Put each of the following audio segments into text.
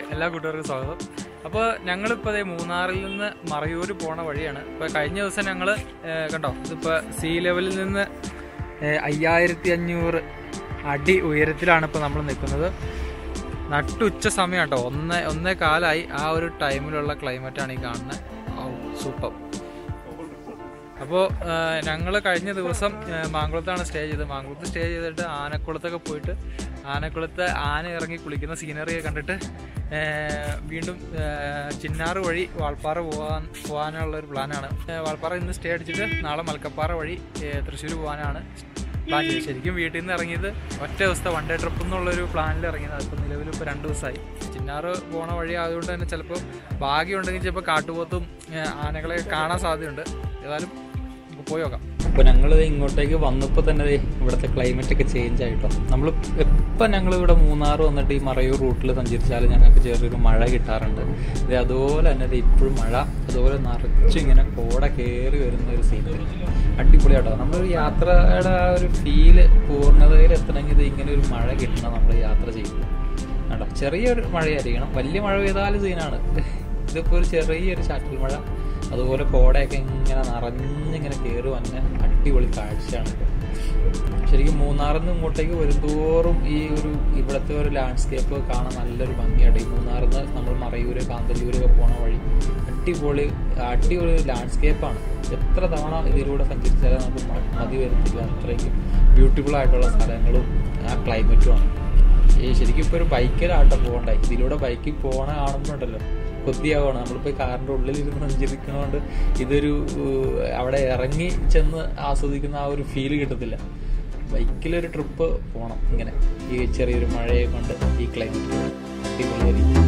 എല്ലാ കൂട്ടുകാർക്കും സ്വാഗതം അപ്പോൾ ഞങ്ങളിപ്പോൾ അതേ മൂന്നാറിൽ നിന്ന് മറയൂർ പോണ വഴിയാണ് ഇപ്പോൾ കഴിഞ്ഞ ദിവസം ഞങ്ങൾ കണ്ടോ ഇതിപ്പോൾ സീ ലെവലിൽ നിന്ന് അയ്യായിരത്തി അഞ്ഞൂറ് അടി ഉയരത്തിലാണ് ഇപ്പോൾ നമ്മൾ നിൽക്കുന്നത് നട്ടുച്ച സമയം കേട്ടോ ഒന്ന് ഒന്നേ കാലായി ആ ഒരു ടൈമിലുള്ള ക്ലൈമറ്റാണ് ഈ കാണുന്നത് സൂപ്പർ അപ്പോൾ ഞങ്ങൾ കഴിഞ്ഞ ദിവസം ആ, മാങ്കുളത്താണ് സ്റ്റേ ചെയ്തത് മാങ്കുളത്ത് സ്റ്റേ ചെയ്തിട്ട് ആനക്കുളത്തൊക്കെ പോയിട്ട് ആനക്കുളത്ത് ആന ഇറങ്ങി കുളിക്കുന്ന സീനറിയൊക്കെ കണ്ടിട്ട് ആ, വീണ്ടും ആ, ചിന്നാറ് വഴി വാൾപ്പാറ പോകാൻ പോകാനുള്ള ഒരു പ്ലാനാണ് ആ, വാൾപ്പാറ ഇന്ന് സ്റ്റേ അടിച്ചിട്ട് നാളെ മലക്കപ്പാറ വഴി തൃശ്ശൂർ പോകാനാണ് പ്ലാൻ ചെയ്തത് ശരിക്കും വീട്ടിൽ നിന്ന് ഇറങ്ങിയത് ഒറ്റ ദിവസത്തെ വൺ ഡേ ട്രിപ്പ് എന്നുള്ളൊരു പ്ലാനിൽ ഇറങ്ങിയത് അതിപ്പോൾ നിലവിൽ ഇപ്പോൾ രണ്ട് ദിവസമായി ചിന്നാറ് പോണ വഴി ആയതുകൊണ്ട് തന്നെ ചിലപ്പോൾ ഭാഗ്യമുണ്ടെങ്കിൽ ചിലപ്പോൾ കാട്ടുപോത്തും ആ, ആനകളെ കാണാൻ സാധ്യതയുണ്ട് ഏതായാലും നമുക്ക് പോയി നോക്കാം അപ്പോൾ ഞങ്ങൾ ഇങ്ങോട്ടേക്ക് വന്നപ്പോൾ തന്നെ ദേ ഇവിടുത്തെ ക്ലൈമറ്റ് ഒക്കെ ചേഞ്ച് ആയിട്ടോ നമ്മൾ എപ്പോൾ ഞങ്ങൾ ഇവിടെ മൂന്നാർ വന്നിട്ട് ഈ മറയൂർ റൂട്ടിൽ സഞ്ചരിച്ചാലും ഞങ്ങൾക്ക് ചെറിയൊരു മഴ കിട്ടാറുണ്ട് ഇത് അതുപോലെ തന്നെ ദേ ഇപ്പോഴും മഴ അതുപോലെ നിറച്ചും ഇങ്ങനെ കോട കയറി വരുന്ന ഒരു സീനറി അടിപൊളിയാട്ടോ നമ്മളൊരു യാത്രയുടെ ആ ഒരു ഫീല് പൂർണ്ണതയിൽ എത്തണമെങ്കിൽ ഇത് ഇങ്ങനെ ഒരു മഴ കിട്ടണം നമ്മൾ യാത്ര ചെയ്യുമ്പോൾ കേട്ടോ ചെറിയൊരു മഴയായിരിക്കണം വലിയ മഴ പെയ്താലും സീനാണ് ഇതിപ്പോൾ ഒരു ചെറിയൊരു ചാറ്റൽ മഴ അതുപോലെ കോടയൊക്കെ ഇങ്ങനെ നിറഞ്ഞിങ്ങനെ കയറി വന്ന അടിപൊളി കാഴ്ചയാണ് ഇത്. ശരിക്കും മൂന്നാറിൽ നിന്ന് ഇങ്ങോട്ടേക്ക് വരുന്തോറും ഈ ഒരു ഇവിടുത്തെ ഒരു ലാൻഡ്സ്കേപ്പ് കാണാൻ നല്ലൊരു ഭംഗിയാണ് ഈ മൂന്നാറിൽ നിന്ന് നമ്മൾ മറയൂര് കാന്തല്ലൂരൊക്കെ പോണ വഴി അടിപൊളി അടിപൊളി ലാൻഡ്സ്കേപ്പാണ് എത്ര തവണ ഇതിലൂടെ സഞ്ചരിച്ചാലും നമുക്ക് മ- മതി വരുത്തില്ല അത്രയ്ക്കും ബ്യൂട്ടിഫുൾ ആയിട്ടുള്ള സ്ഥലങ്ങളും ആ ക്ലൈമറ്റുമാണ് ഈ ശരിക്കും ഇപ്പോൾ ഒരു ബൈക്കിലാട്ടോ പോകണ്ടേ ഇതിലൂടെ ബൈക്കിൽ പോണ കാണുമ്പോണ്ടല്ലോ കൊതിയാവുകയാണ് നമ്മളിപ്പോൾ കാറിൻ്റെ ഉള്ളിലിരുന്ന് സഞ്ചരിക്കുന്നതുകൊണ്ട് ഇതൊരു ഏഹ്, അവിടെ ഇറങ്ങി ചെന്ന് ആസ്വദിക്കുന്ന ആ ഒരു ഫീല് കിട്ടത്തില്ല ബൈക്കിലൊരു ട്രിപ്പ് പോകണം ഇങ്ങനെ ഈ ചെറിയൊരു മഴയെ കൊണ്ട് ഈ ക്ലൈമറ്റ് അടിപൊളിയായിരിക്കും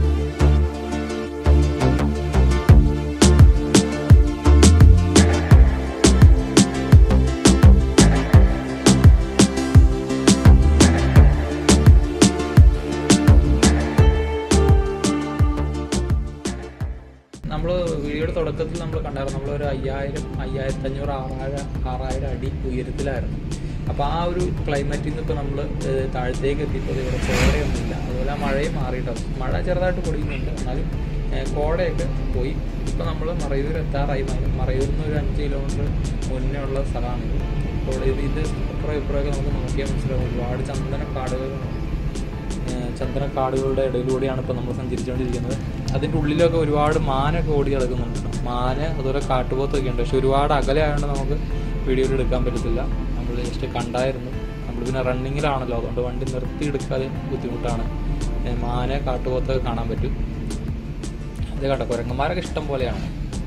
നമ്മൾ വീഡിയോയുടെ തുടക്കത്തിൽ നമ്മൾ കണ്ടായിരുന്നു നമ്മളൊരു അയ്യായിരം അയ്യായിരത്തി അഞ്ഞൂറ് ആറായിരം ആറായിരം അടി ഉയരത്തിലായിരുന്നു അപ്പോൾ ആ ഒരു ക്ലൈമറ്റിൽ നിന്ന് ഇപ്പോൾ നമ്മൾ താഴത്തേക്ക് എത്തിയപ്പോൾ ഇവിടെ കോടയൊന്നുമില്ല അതുപോലെ ആ മഴയും മാറിയിട്ടോ മഴ ചെറുതായിട്ട് പൊടിയുന്നുണ്ട് എന്നാലും ഏഹ്, കോടയൊക്കെ പോയി ഇപ്പോൾ നമ്മൾ മറയൂർ എത്താറായി മ- മറയൂരിൽ നിന്ന് ഒരു അഞ്ച് കിലോമീറ്റർ മുന്നേ ഉള്ള സ്ഥലമാണിത് അപ്പോൾ ഇത് ഇത് ഇപ്പുറം ഇപ്പുറമൊക്കെ നമുക്ക് നോക്കിയാൽ മനസ്സിലാവും ഒരുപാട് ചന്ദന കാടുകളുണ്ട് ഏഹ് ചന്ദനക്കാടുകളുടെ ഇടയിലൂടെയാണ് ഇപ്പോൾ നമ്മൾ സഞ്ചരിച്ചുകൊണ്ടിരിക്കുന്നത് അതിൻ്റെ ഉള്ളിലൊക്കെ ഒരുപാട് മാനൊക്കെ ഓടി കിടക്കുന്നുണ്ട് മാന് അതുപോലെ കാട്ടുപോത്തൊക്കെ ഉണ്ട് പക്ഷെ ഒരുപാട് അകലെ ആയതുകൊണ്ട് നമുക്ക് വീഡിയോയിൽ എടുക്കാൻ പറ്റത്തില്ല നമ്മൾ ജസ്റ്റ് കണ്ടായിരുന്നു നമ്മൾ പിന്നെ റണ്ണിങ്ങിലാണല്ലോ അതുകൊണ്ട് വണ്ടി നിർത്തി എടുക്കാതെ ബുദ്ധിമുട്ടാണ് ഏഹ് മാന് കാട്ടുപോത്തൊക്കെ കാണാൻ പറ്റും അത് കേട്ടോ കുരങ്ങന്മാരൊക്കെ ഇഷ്ടം പോലെയാണ്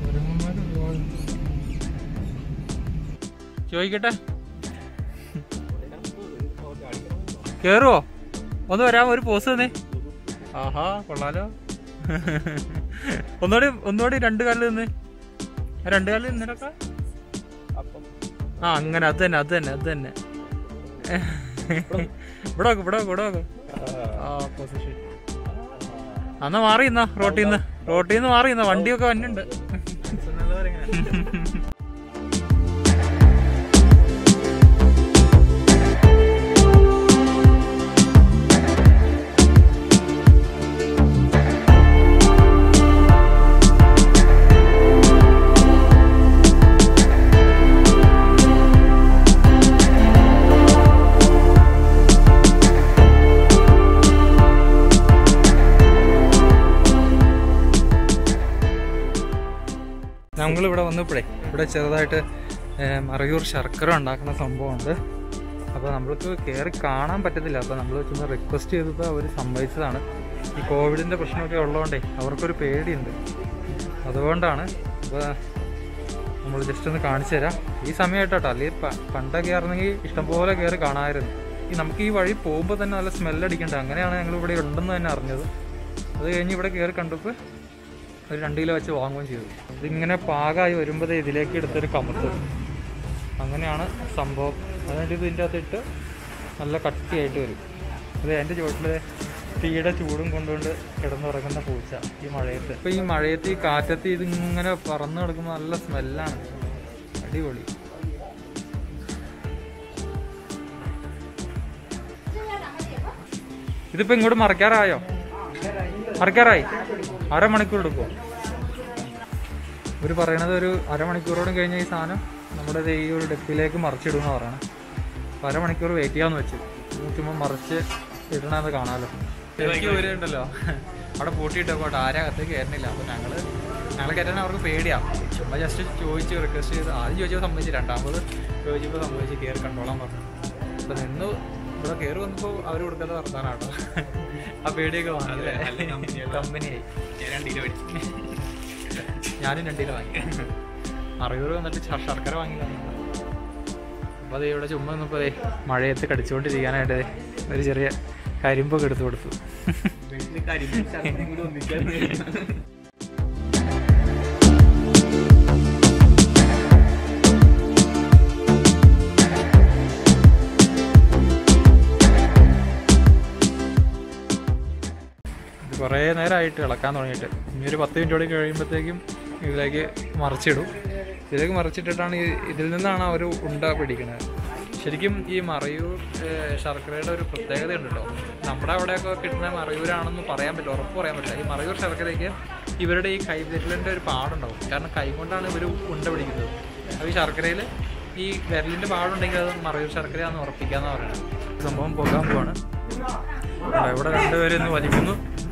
ചോദിക്കട്ടെ കേറുവോ ഒന്ന് വരാമോ ഒരു പോസ് തന്നെ ആഹാ കൊള്ളാലോ ഒന്നുകൂടി ഒന്നുകൂടി രണ്ട് കാലിൽ നിന്ന് രണ്ട് കാലിൽ നിന്നിടക്ക ആ അങ്ങനെ അത് തന്നെ അത് തന്നെ അത് തന്നെ ഇവിടെ നോക്ക് ഇവിടെ നോക്ക് ഇവിടെ നോക്ക് ആ പൊസിഷൻ അന്ന് മാറി ഇന്നാ റോട്ടിൽ നിന്ന് റോട്ടിൽ നിന്ന് മാറി ഇന്നാ വണ്ടിയൊക്കെ വന്നുണ്ട് നമ്മളിവിടെ വന്നപ്പോഴേ ഇവിടെ ചെറുതായിട്ട് ഏഹ്, മറയൂർ ശർക്കര ഉണ്ടാക്കുന്ന സംഭവമുണ്ട് അപ്പോൾ നമ്മൾക്ക് കയറി കാണാൻ പറ്റത്തില്ല അപ്പോൾ നമ്മൾ ചുമ്മാ റിക്വസ്റ്റ് ചെയ്തപ്പോൾ അവർ സമ്മതിച്ചതാണ് ഈ കോവിഡിൻ്റെ പ്രശ്നമൊക്കെ ഉള്ളതുകൊണ്ടേ അവർക്കൊരു പേടിയുണ്ട് അതുകൊണ്ടാണ് അപ്പോൾ നമ്മൾ ജസ്റ്റ് ഒന്ന് കാണിച്ചു തരാം ഈ സമയമായിട്ടോ അല്ലെങ്കിൽ പ- പണ്ടൊക്കെ ആയിരുന്നെങ്കിൽ ഇഷ്ടംപോലെ കയറി കാണാമായിരുന്നു ഈ നമുക്ക് ഈ വഴി പോകുമ്പോൾ തന്നെ നല്ല സ്മെല്ലടിക്കണ്ട അങ്ങനെയാണ് ഞങ്ങൾ ഇവിടെ ഉണ്ടെന്ന് തന്നെ അറിഞ്ഞത് അത് കഴിഞ്ഞ് ഇവിടെ കയറി കണ്ടപ്പോൾ ഒരു രണ്ട് കിലോ വെച്ച് വാങ്ങുകയും ചെയ്തു ഇതിങ്ങനെ പാകമായി വരുമ്പോൾ ദേ ഇതിലേക്ക് എടുത്തൊരു കമത്ത് അങ്ങനെയാണ് സംഭവം അതിൻ്റെ ഇതിൻ്റെ അകത്തിട്ട് നല്ല കട്ടിയായിട്ട് വരും അത് എൻ്റെ ചുവട്ടിൽ തീയുടെ ചൂടും കൊണ്ടുകൊണ്ട് കിടന്നുറങ്ങുന്ന പൂച്ച ഈ മഴയത്ത് ഇപ്പം ഈ മഴയത്ത് ഈ കാറ്റത്ത് ഇതിങ്ങനെ പറന്ന് കിടക്കുമ്പോൾ നല്ല സ്മെല്ലാണ് അടിപൊളി ഇതിപ്പോ ഇങ്ങോട്ട് മറിക്കാറായോ മറിക്കാറായി അരമണിക്കൂർ എടുക്കും ഇവർ പറയണത് ഒരു അരമണിക്കൂറോടും കഴിഞ്ഞ ഈ സാധനം നമ്മുടെ ദേ ഈ ഒരു ഡെപ്പിലേക്ക് മറിച്ചിടുമെന്ന് പറയണം അപ്പോൾ അരമണിക്കൂർ വെയിറ്റ് ചെയ്യാന്ന് വെച്ചു ചുമ്മാ മറിച്ച് ഇടണമെന്ന് കാണാമല്ലോ എനിക്ക് വരുന്നുണ്ടല്ലോ അവിടെ പൂട്ടിയിട്ടപ്പോൾ ആരും അകത്തേക്ക് കയറുന്നില്ല അപ്പോൾ ഞങ്ങള് ഞങ്ങൾ കയറ്റാൻ അവർക്ക് പേടിയാ ചുമ്മാ ജസ്റ്റ് ചോദിച്ചു റിക്വസ്റ്റ് ചെയ്ത് ആദ്യം ചോദിച്ചപ്പോൾ സമ്മതിച്ചു രണ്ടാമത് ചോദിച്ചപ്പോൾ സമ്മതിച്ച് കയറി കണ്ടോളാൻ പറഞ്ഞു അപ്പോൾ നിന്ന് ഇവിടെ കയറി വന്നപ്പോൾ അവർ കൊടുക്കാത്ത വർത്താനാട്ടോ ആ പേടിയൊക്കെ വാങ്ങി കമ്പനിയായി ഞാനും രണ്ട് കിലോ വാങ്ങി അറുപത് വന്നിട്ട് ശ- ശർക്കര വാങ്ങില്ല അപ്പോൾ അതേ ഇവിടെ ചുമ്മാ നിന്നപ്പോൾ അതേ മഴയത്ത് കടിച്ചുകൊണ്ടിരിക്കാനായിട്ട് ദേ ഒരു ചെറിയ കരിമ്പൊക്കെ എടുത്തു കൊടുത്തു ഇത് കുറേ നേരമായിട്ട് ഇളക്കാൻ തുടങ്ങിയിട്ട് ഇനി ഒരു പത്ത് മിനിറ്റ് കൂടി കഴിയുമ്പോഴത്തേക്കും ഇതിലേക്ക് മറിച്ചിടും ഇതിലേക്ക് മറിച്ചിട്ടിട്ടാണ് ഈ ഇതിൽ നിന്നാണ് അവർ ഉണ്ട പിടിക്കുന്നത് ശരിക്കും ഈ മറയൂർ ഏഹ്, ശർക്കരയുടെ ഒരു പ്രത്യേകതയുണ്ട് കേട്ടോ നമ്മുടെ അവിടെയൊക്കെ കിട്ടുന്ന മറയൂരാണെന്ന് പറയാൻ പറ്റില്ല ഉറപ്പ് പറയാൻ പറ്റില്ല ഈ മറയൂർ ശർക്കരയ്ക്ക് ഇവരുടെ ഈ കൈവിരലിൻ്റെ ഒരു പാടുണ്ടാവും കാരണം കൈ കൊണ്ടാണ് ഇവർ ഉണ്ട പിടിക്കുന്നത് അപ്പോൾ ഈ ശർക്കരയിൽ ഈ വിരലിൻ്റെ പാടുണ്ടെങ്കിൽ അത് മറയൂർ ശർക്കരയാണെന്ന് ഉറപ്പിക്കാന്ന് പറയുന്നത് സംഭവം പോകാൻ പോവാണ് ഇവിടെ- ഇവിടെ രണ്ടുപേരും ഇന്ന് വലിക്കുന്നു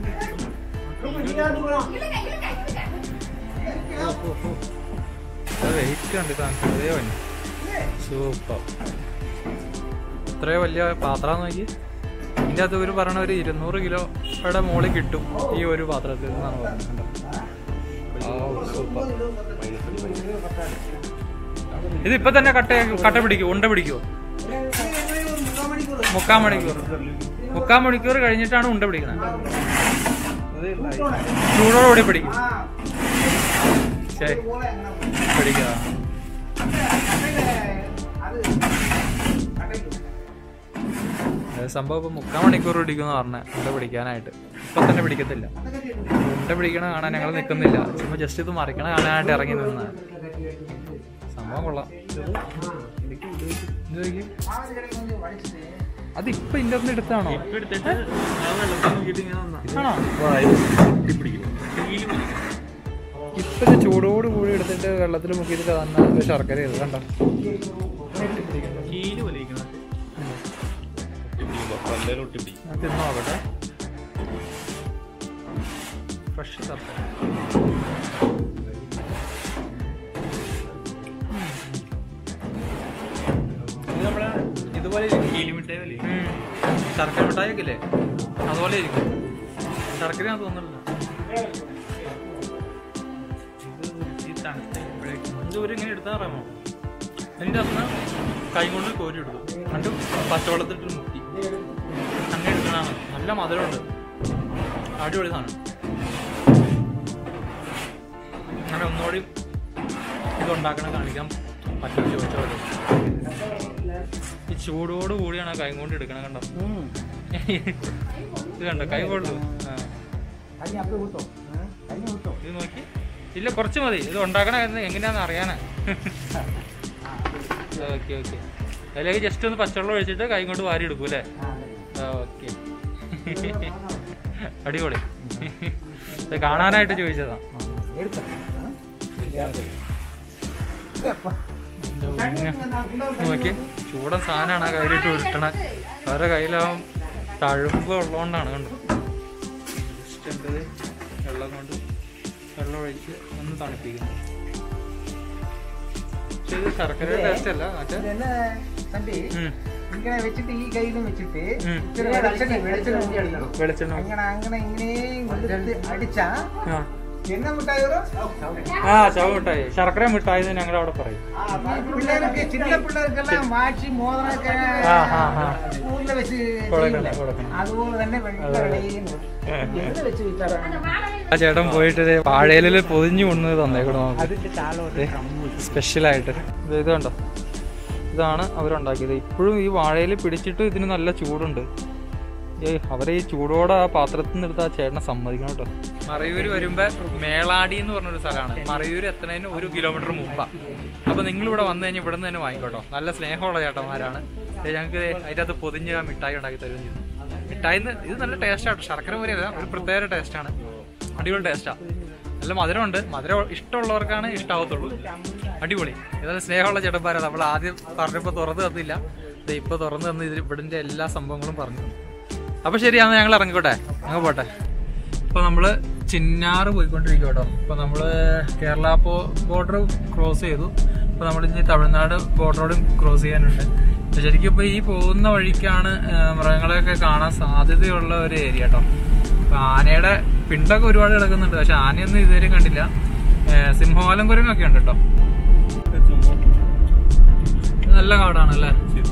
വെയിറ്റ് ഉണ്ട് സാധനം അതേ വന്നു സൂപ്പർ ഇത്രയോ വലിയ പാത്രം നോക്കി ഇതിൻ്റെ അകത്ത് ഇവർ പറയണ ഒരു ഇരുന്നൂറ് കിലോയുടെ മുകളിൽ കിട്ടും ഈ ഒരു പാത്രത്തിൽ നിന്നാണ് പറഞ്ഞത് കണ്ടോ? ആ, സൂപ്പർ ഇത് ഇപ്പൊ തന്നെ കട്ട കട്ട പിടിക്കുമോ ഉണ്ട പിടിക്കുമോ മുക്കാൽ മണിക്കൂർ മുക്കാൽ മണിക്കൂർ കഴിഞ്ഞിട്ടാണ് ഉണ്ട പിടിക്കുന്നത് ചൂടോടുകൂടി പിടിക്കും ശരി പിടിക്കുക അത് സംഭവം ഇപ്പൊ മുക്കാൽ മണിക്കൂർ പിടിക്കുമെന്ന് പറഞ്ഞ ഉണ്ട പിടിക്കാനായിട്ട് ഇപ്പൊ തന്നെ പിടിക്കത്തില്ല ഉണ്ട പിടിക്കണ കാണാൻ ഞങ്ങൾ നിൽക്കുന്നില്ല ചുമ്മാ ജസ്റ്റ് ഇത് മറിക്കണ കാണാനായിട്ട് ഇറങ്ങി നിന്ന സംഭവം കൊള്ളാം ഇത് നോക്കി. അതിപ്പോ ഇതിന്റെ അകത്ത് എടുത്താണോ ആണോ ഇപ്പൊ ഇത് ചൂടോട് കൂടി എടുത്തിട്ട് വെള്ളത്തിൽ മുക്കിയിട്ട് തന്നെ ശർക്കര ചെയ്ത് കണ്ടോ ഞാൻ തിന്നു നോക്കട്ടെ ഫ്രഷ് ശർക്കര ഇത് നമ്മളെ ഇതുപോലെ ഇരിക്കും. ഉം. ശർക്കര മിഠായി ഒക്കെ ഇല്ലേ അതുപോലെ ഇരിക്കും ശർക്കര ഞാൻ തോന്നുന്നില്ല ഇത് ഒരു ഇങ്ങനെ എടുത്താൽ അറിയാമോ അതിൻ്റെ അന്ന് കൈ കൊണ്ട് കോരി എടുത്തു എന്നിട്ട് പച്ചവെള്ളത്തിട്ട് മുക്കി അങ്ങനെ എടുക്കണതാണ് നല്ല മധുരമുണ്ട് അടിപൊളി സാധനം അങ്ങനെ ഒന്നുകൂടി ഇത് ഉണ്ടാക്കണം കാണിക്കാൻ പറ്റും ചോദിച്ചോളൂ ഈ ചൂടോട് കൂടിയാണ് ആ കൈ കൊണ്ട് എടുക്കണ കണ്ടോ ഇത് കണ്ടോ കൈ കൊള്ളു ആ. ഇത് നോക്കി ഇല്ല കുറച്ച് മതി ഇത് ഉണ്ടാക്കണ എങ്ങനെയാന്ന് അറിയാനാ ഓക്കെ ഓക്കെ അതിലേക്ക് ജസ്റ്റ് ഒന്ന് പച്ചവെള്ളം ഒഴിച്ചിട്ട് കൈ കൊണ്ട് വാരി എടുക്കും അല്ലേ ഓക്കെ അടിപൊളി ഇത് കാണാനായിട്ട് ചോദിച്ചതാ നോക്കി ചൂടൻ സാധനമാണ് ആ കയ്യിലിട്ട് ഉരുട്ടണ അവരുടെ കയ്യിലാവും തഴുമ്പ് ഉള്ളതുകൊണ്ടാണ് കണ്ടു ജസ്റ്റ് എന്തത് വെള്ളം കൊണ്ട് വെള്ളം ഒഴിച്ച് ഒന്ന് തണുപ്പിക്കുന്നു പക്ഷെ ഇത് ശർക്കര ടേസ്റ്റ് അല്ല മറ്റേ ഇതെന്നെ തമ്പി ഉം. ഇങ്ങനെ വെച്ചിട്ട് ഈ കയ്യിലും വെച്ചിട്ട് ഉം. ഇച്ചിരി വെളിച്ചെണ്ണ വെളിച്ചെണ്ണ ഊറ്റി അടിക്കണം. വെളിച്ചെണ്ണ അങ്ങനെ അങ്ങനെ ഇങ്ങനെ കൊടുത്ത് അടിച്ചാ ആ എണ്ണ മിഠായി വരും ആ ചവ മിഠായി ശർക്കര മിഠായി എന്ന് ഞങ്ങൾ അവിടെ പറയും പിള്ളേർക്ക് ചിന്ന പിള്ളേർക്കെല്ലാം മാറ്റി മോതിരൊക്കെ ആ, ആ, ആ. സ്കൂളിൽ വെച്ച് കൊടുക്കണം, ചെയ്യില്ലേ? കൊടുക്കണം. അതുപോലെ തന്നെ വെള്ള വെളിയിൽ എന്ത് വെച്ച് വിറ്റാറാണ് ആ ചേട്ടൻ പോയിട്ട് ദേ വാഴയിലിൽ പൊതിഞ്ഞു കൊണ്ടു തന്നേക്കണം നമുക്ക് അതിന്റെ ചാലോ സ്പെഷ്യലായിട്ട് ഇത് ഇത് കണ്ടോ ഇതാണ് അവരുണ്ടാക്കിയത് ഇപ്പോഴും ഈ വാഴയിൽ പിടിച്ചിട്ട് ഇതിന് നല്ല ചൂടുണ്ട് ഏയ് അവരെ ഈ ചൂടോടെ ആ പാത്രത്തിൽ നിന്ന് എടുത്ത് ആ ചേട്ടനെ സമ്മതിക്കണം കേട്ടോ മറയൂര് വരുമ്പോ മേളാടി എന്ന് പറഞ്ഞൊരു സ്ഥലമാണ് മറയൂര് എത്തുന്നതിന് ഒരു കിലോമീറ്റർ മുമ്പാ അപ്പൊ നിങ്ങൾ ഇവിടെ വന്നു കഴിഞ്ഞാൽ ഇവിടെ നിന്ന് തന്നെ വാങ്ങിക്കോട്ടോ നല്ല സ്നേഹമുള്ള ചേട്ടന്മാരാണ് ദേ ഞങ്ങൾക്ക് ദേ അതിൻ്റെ അകത്ത് പൊതിഞ്ഞ് ആ മിഠായി ഉണ്ടാക്കി തരുകയും ചെയ്തു മിഠായി ഇത് നല്ല ടേസ്റ്റാണ് ശർക്കര പോലെയല്ല ഒരു പ്രത്യേക ടേസ്റ്റാണ് അടിപൊളി ടേസ്റ്റാ നല്ല മധുരമുണ്ട് മധുരം ഇഷ്ടമുള്ളവർക്കാണ് ഇഷ്ടാവത്തുള്ളൂ അടിപൊളി ഏതായാലും സ്നേഹമുള്ള ചേട്ടന്മാരാ നമ്മൾ ആദ്യം പറഞ്ഞപ്പോൾ തുറന്നു തന്നില്ല ദേ ഇപ്പൊ തുറന്നു തന്ന് ഇത് ഇവിടിന്റെ എല്ലാ സംഭവങ്ങളും പറഞ്ഞു അപ്പൊ ശരിയാന്ന് ഞങ്ങൾ ഇറങ്ങിക്കോട്ടെ ഞങ്ങൾ പോട്ടെ ഇപ്പൊ നമ്മള് ചിന്നാറ് പോയിക്കൊണ്ടിരിക്കും കേട്ടോ ഇപ്പൊ നമ്മള് കേരള ബോർഡർ ക്രോസ് ചെയ്തു ഇപ്പൊ നമ്മൾ ഇനി തമിഴ്നാട് ബോർഡറോടും ക്രോസ് ചെയ്യാനുണ്ട് അപ്പൊ ശരിക്കും ഇപ്പൊ ഈ പോകുന്ന വഴിക്കാണ് ആ, മൃഗങ്ങളെയൊക്കെ കാണാൻ സാധ്യതയുള്ള ഒരു ഏരിയ കേട്ടോ അപ്പൊ ആനയുടെ പിണ്ടൊക്കെ ഒരുപാട് കിടക്കുന്നുണ്ട് പക്ഷെ ആനയൊന്നും ഇതുവരെ കണ്ടില്ല ഏ, സിംഹവാലം കുരങ്ങൊക്കെ ഉണ്ട് കേട്ടോ ഇത് നല്ല കാടാണല്ലേ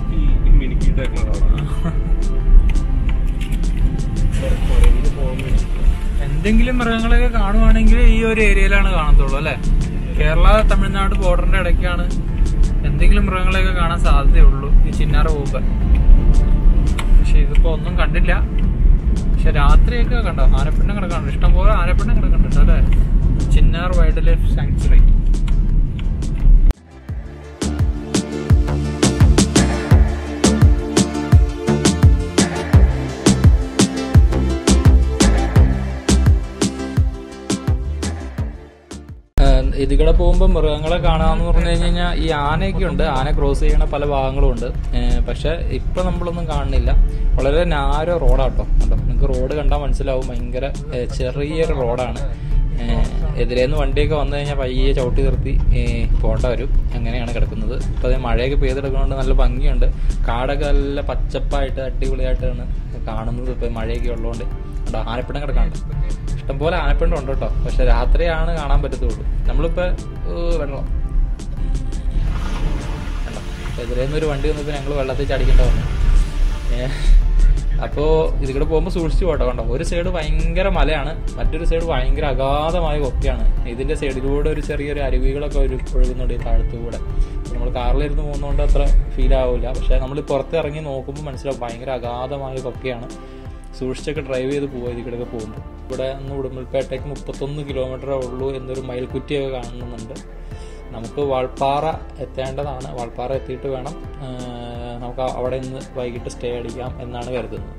എന്തെങ്കിലും മൃഗങ്ങളെയൊക്കെ കാണുവാണെങ്കിൽ ഈ ഒരു ഏരിയയിലാണ് കാണത്തുള്ളൂ അല്ലെ കേരള തമിഴ്നാട് ബോർഡറിന്റെ ഇടയ്ക്കാണ് എന്തെങ്കിലും മൃഗങ്ങളെയൊക്കെ കാണാൻ സാധ്യതയുള്ളൂ ഈ ചിന്നാറ് പോകുമ്പോ പക്ഷെ ഇതിപ്പോ ഒന്നും കണ്ടില്ല പക്ഷെ രാത്രിയൊക്കെ കണ്ടോ ആനപ്പിണ്ടം കിടക്കാനുണ്ട് ഇഷ്ടംപോലെ ആനപ്പിണ്ടം കിടക്കുന്നുണ്ട് അല്ലെ ചിന്നാർ വൈൽഡ് ലൈഫ് സാങ്ച്വറി ഇതികൂടെ പോകുമ്പോൾ മൃഗങ്ങളെ കാണാന്ന് പറഞ്ഞു കഴിഞ്ഞാൽ ഈ ആനയൊക്കെ ഉണ്ട് ആന ക്രോസ് ചെയ്യണ പല ഭാഗങ്ങളും ഉണ്ട് ഏഹ് പക്ഷെ ഇപ്പൊ നമ്മളൊന്നും കാണുന്നില്ല വളരെ നാരോ റോഡാട്ടോ കണ്ടോ നിങ്ങൾക്ക് റോഡ് കണ്ടാൽ മനസ്സിലാവും ഭയങ്കര ഏഹ് ചെറിയൊരു റോഡാണ് ഏഹ് എതിരേന്ന് വണ്ടിയൊക്കെ വന്നു കഴിഞ്ഞാൽ പയ്യെ ചവിട്ടി നിർത്തി ഏഹ് പോണ്ട വരും അങ്ങനെയാണ് കിടക്കുന്നത് ഇപ്പൊ അതേ മഴയൊക്കെ പെയ്തെടുക്കുന്നതുകൊണ്ട് നല്ല ഭംഗിയുണ്ട് കാടൊക്കെ നല്ല പച്ചപ്പായിട്ട് അടിപൊളിയായിട്ടാണ് കാണുന്നത് ഇപ്പൊ മഴയൊക്കെ ഉള്ളതുകൊണ്ട് കണ്ടോ ആനപ്പിണ്ടം കിടക്കാണ്ട് ഇഷ്ടംപോലെ ആനപ്പിണ്ടം ഉണ്ട് കേട്ടോ പക്ഷെ രാത്രിയാണ് കാണാൻ പറ്റത്തുള്ളൂ നമ്മളിപ്പോ ഏഹ് വെള്ളം കണ്ടോ എതിരേന്ന് ഒരു വണ്ടി വന്നപ്പോ ഞങ്ങൾ വെള്ളത്തിൽ ചടിക്കേണ്ട വന്നു ഏഹ് അപ്പോ ഇതികൂടെ പോകുമ്പോൾ സൂക്ഷിച്ചു പോട്ടോ കണ്ടോ ഒരു സൈഡ് ഭയങ്കര മലയാണ് മറ്റൊരു സൈഡ് ഭയങ്കര അഗാധമായ കൊക്കയാണ് ഇതിന്റെ സൈഡിലൂടെ ഒരു ചെറിയൊരു അരുവികളൊക്കെ ഒരു ഒഴുകുന്നുണ്ട് ഈ താഴത്തുകൂടെ നമ്മൾ കാറിലിരുന്ന് പോകുന്നതുകൊണ്ട് അത്ര ഫീൽ ആവില്ല പക്ഷെ നമ്മൾ പുറത്ത് ഇറങ്ങി നോക്കുമ്പോൾ മനസ്സിലാവും ഭയങ്കര അഗാധമായ കൊക്കയാണ് സൂക്ഷിച്ചൊക്കെ ഡ്രൈവ് ചെയ്ത് പോകുക ഇതിലൂടെ പോകുമ്പോൾ ഇവിടെ നിന്ന് ഉടുമ്പൽപേട്ടയ്ക്ക് മുപ്പത്തൊന്ന് കിലോമീറ്ററേ ഉള്ളൂ എന്നൊരു മയിൽക്കുറ്റിയൊക്കെ കാണുന്നുണ്ട് നമുക്ക് വാൾപ്പാറ എത്തേണ്ടതാണ് വാൾപ്പാറ എത്തിയിട്ട് വേണം ആ, നമുക്ക് അവിടെ നിന്ന് വൈകിട്ട് സ്റ്റേ അടിക്കാം എന്നാണ് കരുതുന്നത്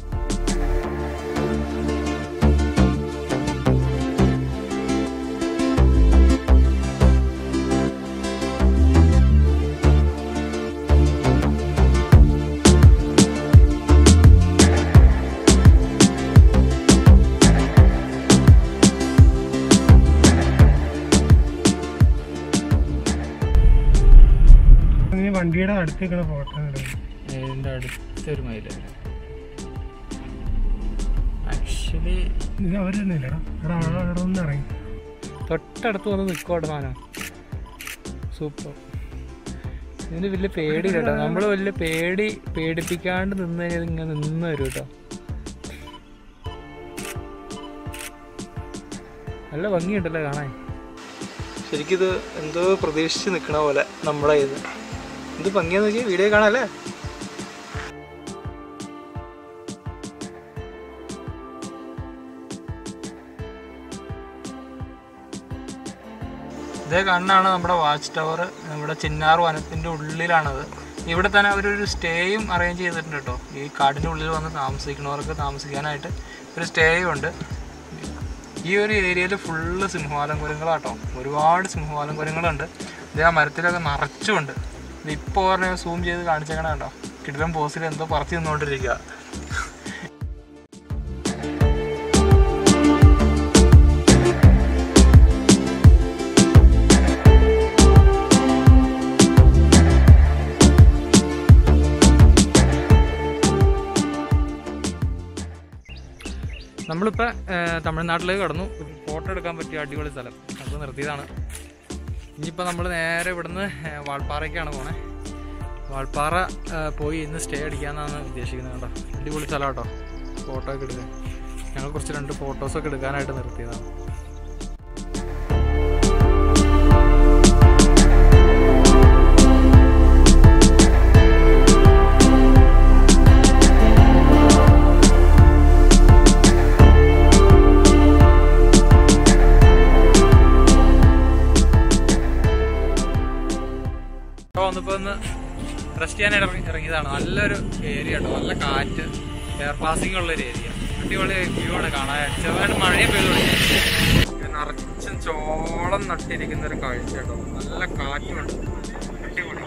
അങ്ങനെ വണ്ടിയുടെ അടുത്ത് നിൽക്കുന്ന ഫോട്ടോ ഇതിന്റെ അടുത്തൊരു മയില് ആക്ച്വലി ഇത് അവര് തന്നെ ഇല്ലടാ എടാ അവിടെ അവിടെ ഒന്ന് ഇറങ്ങി തൊട്ടടുത്ത് വന്ന് നിൽക്കോട്ടെ സാധനം സൂപ്പർ ഇതിന് വലിയ പേടി കേട്ടോ നമ്മൾ വലിയ പേടി പേടിപ്പിക്കാണ്ട് നിന്ന് കഴിഞ്ഞാൽ ഇങ്ങനെ നിന്ന് വരും കേട്ടോ നല്ല ഭംഗിയുണ്ടല്ലോ കാണാൻ ശരിക്കിത് എന്തോ പ്രതീക്ഷിച്ച് നിൽക്കണ പോലെ നമ്മളെ ഇത് എന്ത് ഭംഗിയാന്ന് നോക്കി വീഡിയോ കാണാല്ലേ ഇതേ കണ്ണാണ് നമ്മുടെ വാച്ച് ടവർ നമ്മുടെ ചിന്നാർ വനത്തിൻ്റെ ഉള്ളിലാണത് ഇവിടെ തന്നെ അവരൊരു സ്റ്റേയും അറേഞ്ച് ചെയ്തിട്ടുണ്ട് കേട്ടോ ഈ കാടിൻ്റെ ഉള്ളിൽ വന്ന് താമസിക്കുന്നവർക്ക് താമസിക്കാനായിട്ട് ഒരു സ്റ്റേയും ഉണ്ട് ഈ ഒരു ഏരിയയിൽ ഫുള്ള് സിംഹവാലം കുരങ്ങളാട്ടോ ഒരുപാട് സിംഹവാലം കുരങ്ങളുണ്ട് ഇത് ആ മരത്തിലൊക്കെ നിറച്ചുണ്ട് ഇത് ഇപ്പോൾ പറഞ്ഞ സൂം ചെയ്ത് കാണിച്ചേക്കണ കേട്ടോ കിടിലം പോസ്റ്റിൽ എന്തോ പറത്തി നിന്നുകൊണ്ടിരിക്കുക നമ്മളിപ്പോൾ തമിഴ്നാട്ടിലേക്ക് കടന്നു ഫോട്ടോ എടുക്കാൻ പറ്റിയ അടിപൊളി സ്ഥലം അപ്പോൾ നിർത്തിയതാണ് ഇനിയിപ്പോൾ നമ്മൾ നേരെ ഇവിടുന്ന് ഏഹ്, വാൾപ്പാറയ്ക്കാണ് പോണേ വാൾപ്പാറ ഏഹ്, പോയി ഇന്ന് സ്റ്റേ അടിക്കാമെന്നാണ് ഉദ്ദേശിക്കുന്നത് കേട്ടോ അടിപൊളി സ്ഥലം കേട്ടോ ഫോട്ടോ ഒക്കെ എടുക്കാൻ ഞങ്ങൾ കുറച്ച് രണ്ട് ഫോട്ടോസൊക്കെ എടുക്കാനായിട്ട് നിർത്തിയതാണ് ഇപ്പോൾ വന്നപ്പോൾ ഒന്ന് റെസ്റ്റ് ചെയ്യാനായിട്ട് ഇറങ്ങി ഇറങ്ങിയതാണ് നല്ലൊരു ഏരിയ കേട്ടോ നല്ല കാറ്റ് എയർ പാസിംഗ് ഉള്ള ഒരു ഏരിയ അടിപൊളി വ്യൂ ആണ് കാണാൻ ചെറുതായിട്ട് മഴയും പെയ്തു തുടങ്ങി നിറച്ചും ചോളം നട്ടിരിക്കുന്ന ഒരു കാഴ്ച കേട്ടോ നല്ല കാറ്റുമുണ്ട് അടിപൊളി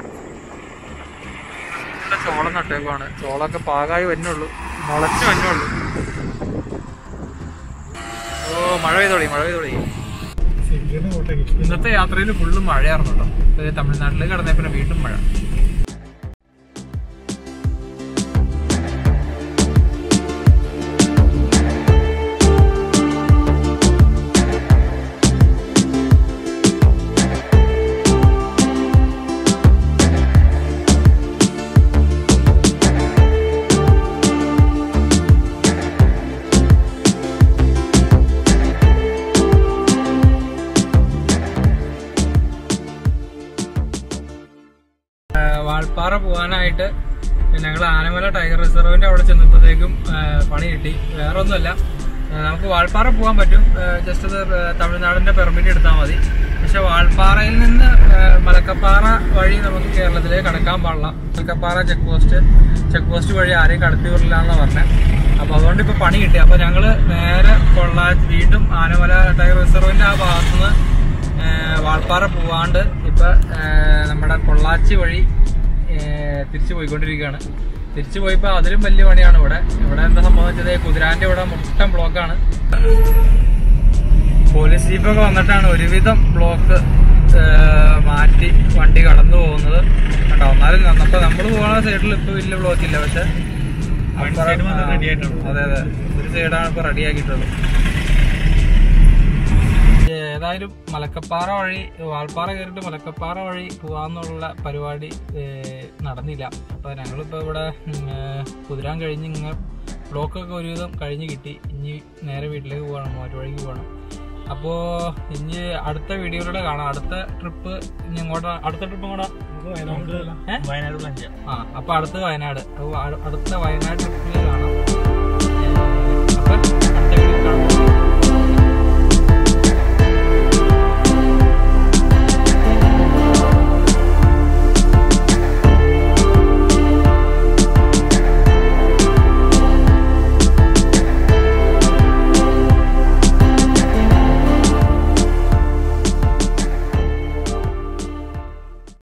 നല്ല ചോളം നട്ടേക്കുവാണ് ചോളമൊക്കെ പാകായി വരുന്നുള്ളൂ മുളച്ചു വരുന്നുള്ളൂ ഓ മഴ പെയ്തു തുടങ്ങി മഴ പെയ്തു തുടങ്ങി ശരിക്കും ഫോട്ടോ കിട്ടി ഇന്നത്തെ യാത്രയിൽ ഫുള്ളും മഴയായിരുന്നു കേട്ടോ ഇപ്പൊ തമിഴ്നാട്ടിലേക്ക് കടന്നേ പിന്നെ വീണ്ടും മഴ ആ, വാൾപ്പാറ പോകാനായിട്ട് ഞങ്ങൾ ആനമല ടൈഗർ റിസർവിന്റെ അവിടെ ചെന്നപ്പോഴത്തേക്കും ആ, പണി കിട്ടി വേറെ ഒന്നുമല്ല ആ, നമുക്ക് വാൾപ്പാറ പോകാൻ പറ്റും ജസ്റ്റ് അത് ആ, തമിഴ്നാടിന്റെ പെർമിറ്റ് എടുത്താൽ മതി പക്ഷെ വാൾപ്പാറയിൽ നിന്ന് ആ, മലക്കപ്പാറ വഴി നമുക്ക് കേരളത്തിലേക്ക് കടക്കാൻ പാടില്ല Malakkappara check post check post വഴി ആരെയും കടത്തി വിടില്ല എന്ന് പറഞ്ഞത് അപ്പൊ അതുകൊണ്ട് ഇപ്പൊ പണി കിട്ടി അപ്പൊ ഞങ്ങള് നേരെ പൊള്ളാച്ചി വീണ്ടും ആനമല ടൈഗർ റിസർവിന്റെ ആ ഭാഗത്തുനിന്ന് ഏഹ് വാൾപ്പാറ പോവാണ്ട് ഇപ്പൊ ഏഹ് നമ്മുടെ പൊള്ളാച്ചി വഴി ഏഹ് തിരിച്ചു പോയിക്കൊണ്ടിരിക്കുകയാണ് തിരിച്ചു പോയപ്പോ അതിലും വലിയ പണിയാണ് ഇവിടെ ഇവിടെ എന്താ സംഭവം വെച്ചത് കുതിരാന്റെ ഇവിടെ മൊത്തം ബ്ലോക്കാണ് പോലീസ് ജീപ്പൊക്കെ വന്നിട്ടാണ് ഒരുവിധം ബ്ലോക്ക് ഏഹ് മാറ്റി വണ്ടി കടന്നു പോകുന്നത് കേട്ടോ എന്നാലും അപ്പൊ നമ്മൾ പോകുന്ന സൈഡിൽ ഇപ്പൊ വലിയ ബ്ലോക്ക് ഇല്ല പക്ഷെ side മാത്രം ready ആയിട്ടുള്ളൂ. അതെ അതെ ഒരു സൈഡാണ് ഇപ്പൊ റെഡി ആക്കിയിട്ടുള്ളത് ഏതായാലും മലക്കപ്പാറ വഴി വാൾപ്പാറ കയറിയിട്ട് മലക്കപ്പാറ വഴി പോവാന്നുള്ള പരിപാടി ഏഹ്, നടന്നില്ല അപ്പൊ ഞങ്ങളിപ്പോ ഇവിടെ ഉം, ഏഹ്, കുതിരാൻ കഴിഞ്ഞ് ഇങ്ങനെ ബ്ലോക്കൊക്കെ ഒരുവിധം കഴിഞ്ഞ് കിട്ടി ഇനി നേരെ വീട്ടിലേക്ക് പോകണം മാറ്റുവഴിക്ക് പോകണം അപ്പോ ഇനി അടുത്ത വീഡിയോയിലൂടെ കാണാം അടുത്ത ട്രിപ്പ് ഇനി ഇങ്ങോട്ട് അടുത്ത ട്രിപ്പ് ഇങ്ങോട്ടാ ഏ? വയനാട് പ്ലാൻ ചെയ്യാം ആ അപ്പൊ അടുത്ത വയനാട് അപ്പൊ അ- അടുത്ത വയനാട് ട്രിപ്പിൽ കാണാം ഏഹ്, അപ്പൊ